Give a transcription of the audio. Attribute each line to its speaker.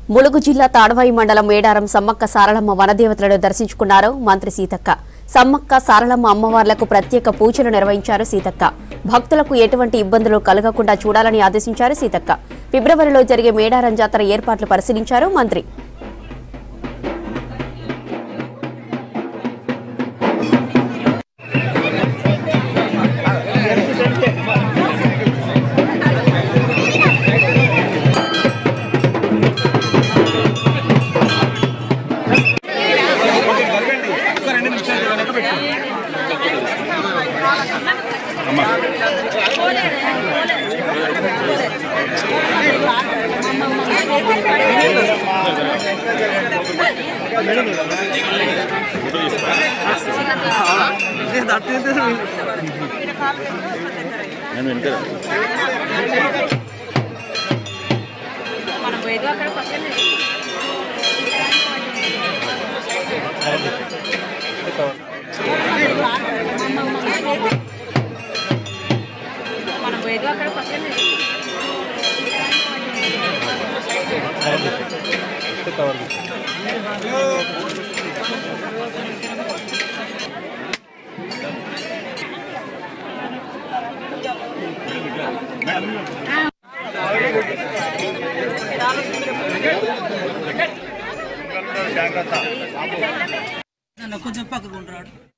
Speaker 1: ములుగు జిల్లా తాడవాయి మండలం మేడారం సమ్మక్క సారలమ్మ వనదేవతలను దర్శించుకున్నారు మంత్రి సీతక్క సమ్మక్క సారలమ్మ అమ్మవార్లకు ప్రత్యేక పూజలు నిర్వహించారు సీతక్క భక్తులకు ఎటువంటి ఇబ్బందులు కలగకుండా చూడాలని ఆదేశించారు సీతక్క ఫిబ్రవరిలో జరిగే మేడారం జాతర ఏర్పాట్లు పరిశీలించారు మంత్రి
Speaker 2: మనం పోయేది అక్కడ పక్కనే మనం పోయేది అక్కడ పక్కనే
Speaker 3: నన్ను కొంచెం పక్కకు ఉండరాడు